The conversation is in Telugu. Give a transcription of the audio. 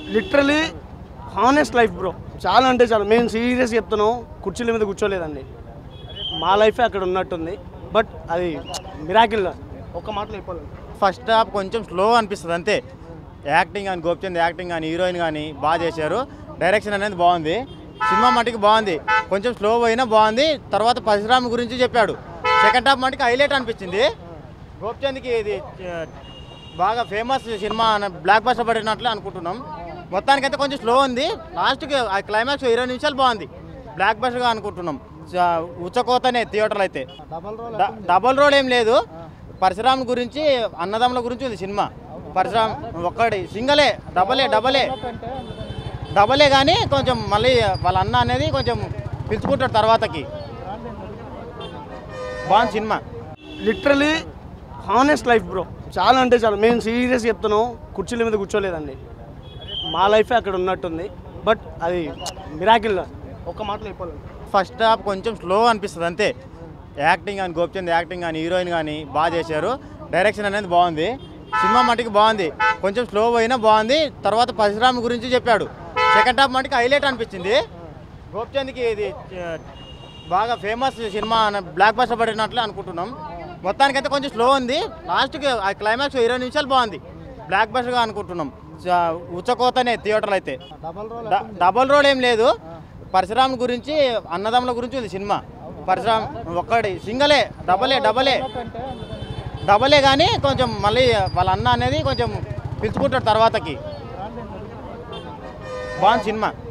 లిటరలీ హానెస్ట్ లైఫ్ బ్రో చాలా అంటే చాలా మేము సీరియస్ చెప్తున్నాం కుర్చీల మీద కూర్చోలేదండి మా లైఫే అక్కడ ఉన్నట్టుంది బట్ అది మిరాకిల్ ఒక్క మాటలో చెప్పాలి ఫస్ట్ హాఫ్ కొంచెం స్లో అనిపిస్తుంది అంతే యాక్టింగ్ కానీ గోపిచంద్ యాక్టింగ్ కానీ హీరోయిన్ కానీ బాగా చేశారు డైరెక్షన్ అనేది బాగుంది సినిమా మటుకు బాగుంది కొంచెం స్లో అయినా బాగుంది తర్వాత పరశురామ్ గురించి చెప్పాడు సెకండ్ హాఫ్ మటుకు హైలైట్ అనిపించింది గోపిచంద్కి ఇది ఆ, బాగా ఫేమస్ సినిమా అన- బ్లాక్ బస్టర్ పడినట్లు అనుకుంటున్నాం మొత్తానికైతే కొంచెం స్లో ఉంది లాస్ట్కి ఆ క్లైమాక్స్ ఇరవై నిమిషాలు బాగుంది బ్లాక్ బస్టర్గా అనుకుంటున్నాం చా- ఉచ్చకోతనే థియేటర్లు అయితే డ- డబల్ రోల్ ఏం లేదు పరశురామ్ గురించి అన్నదమ్ముల గురించి ఉంది సినిమా పరశురామ్ ఒక్కడి సింగలే డబలే డబలే డబలే కానీ కొంచెం మళ్ళీ వాళ్ళ అన్న అనేది కొంచెం పిలుచుకుంటాడు తర్వాతకి బాగుంది cinema literally honest life bro చాలా అంటే చాలా మేము సీరియస్ చెప్తున్నాం కుర్చీల మీద కూర్చోలేదండి మా లైఫే అక్కడ ఉన్నట్టుంది బట్ అది మిరాకిల్ ఒక్క మాటలో చెప్పాలి ఫస్ట్ హాఫ్ కొంచెం స్లో అనిపిస్తుంది అంతే యాక్టింగ్ కానీ గోపిచంద్ యాక్టింగ్ కానీ హీరోయిన్ కానీ బాగా చేశారు డైరెక్షన్ అనేది బాగుంది సినిమా మటుకు బాగుంది కొంచెం స్లో అయినా బాగుంది తర్వాత పరశురామ్ గురించి చెప్పాడు సెకండ్ హాఫ్ మటుకు హైలైట్ అనిపించింది గోపిచంద్కి ఇది ఆ, బాగా ఫేమస్ సినిమా అన- బ్లాక్ బస్టర్ పడినట్లు అనుకుంటున్నాం మొత్తానికైతే కొంచెం స్లో ఉంది లాస్ట్కి ఆ క్లైమాక్స్ ఇరవై నిమిషాలు బాగుంది బ్లాక్ బస్టర్గా అనుకుంటున్నాం చా- ఉచ్చకోతనే థియేటర్లు అయితే డ- డబల్ రోల్ ఏం లేదు పరశురామ్ గురించి అన్నదమ్ముల గురించి ఉంది సినిమా పరశురామ్ ఒక్కడి సింగలే డబలే డబలే డబలే కానీ కొంచెం మళ్ళీ వాళ్ళ అన్న అనేది కొంచెం పిలుచుకుంటాడు తర్వాతకి బాగుంది సినిమా